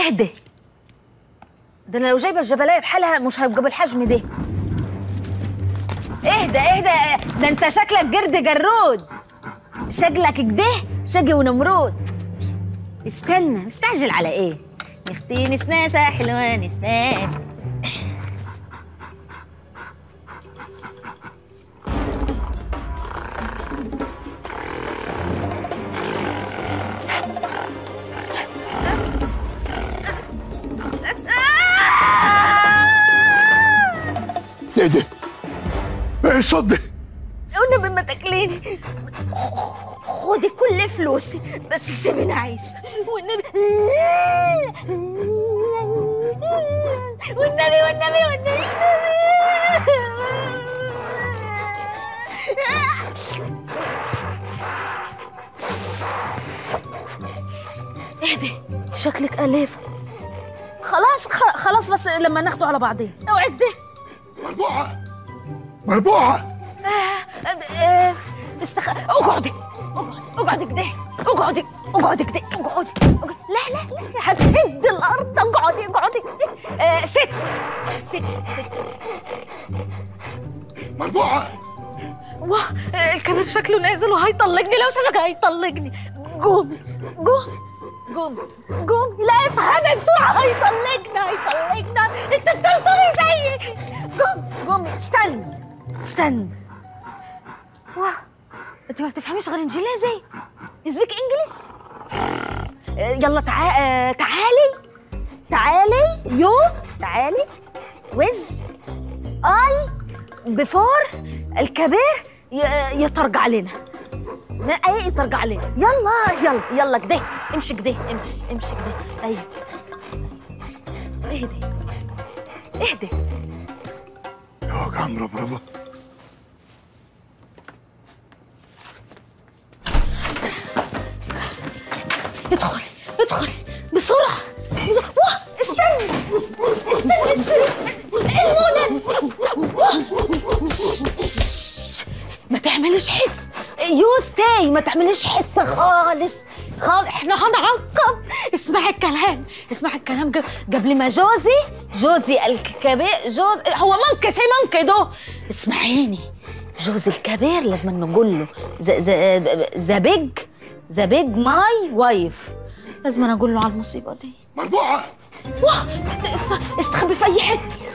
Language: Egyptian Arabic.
اهدى ده انا لو جايبه الجبلايه بحالها مش هيبقى بالحجم ده اهدى اهدى ده انت شكلك جرد جرود شكلك كده شقي ونمرود استنى مستعجل على ايه يا اختي نسناسه حلوه نسناسه ايه ده؟ ايه الصوت ده؟ والنبي ما تاكليني خدي كل فلوسي بس سيبيني اعيش والنبي والنبي والنبي والنبي اهدي شكلك أليف خلاص خ- خلاص بس لما ناخده على بعضين اوعد ده مربوحة مربوحة آه، استخ... اقعدي اقعدي اقعدي كده اقعدي اقعدي كده اقعدي اقعدي. لا لا لا هتهد الارض اقعدي اقعدي كده آه، ست ست ست مربوحة واه آه، الكبير شكله نازل وهيطلقني لو شافك هيطلقني قومي قومي قومي قومي لا افهمي بسرعه هيطلقنا هيطلقنا انت بتلطمي زيي قومي قومي استنى استنى واه انت ما بتفهميش غير انجليزي يسبيك انجلش يلا تعا... آه، تعالي تعالي يو تعالي ويز اي بفور الكبير ي- يترجع لنا ما ايه يترجع لنا يلا يلا يلا كده امشي كده امشي امشي كده ايوه اهدي اهدي يا وجع مربربة ادخلي ادخلي بسرعة بسرعة واه استني استني استني المولد ما تعمليش حس يو ستاي ما تعمليش حس خالص خالص احنا هنعقب اسمعي الكلام اسمعي الكلام ج- قبل ما جوزي جوزي الكبير جوز هو ممكن سي ممكن ده اسمعيني جوزي الكبير لازم نقول له ذا ذا ذا بيج ذا بيج ماي وايف لازم اقول له على المصيبه دي مربوحة واه است- استخبي في اي حته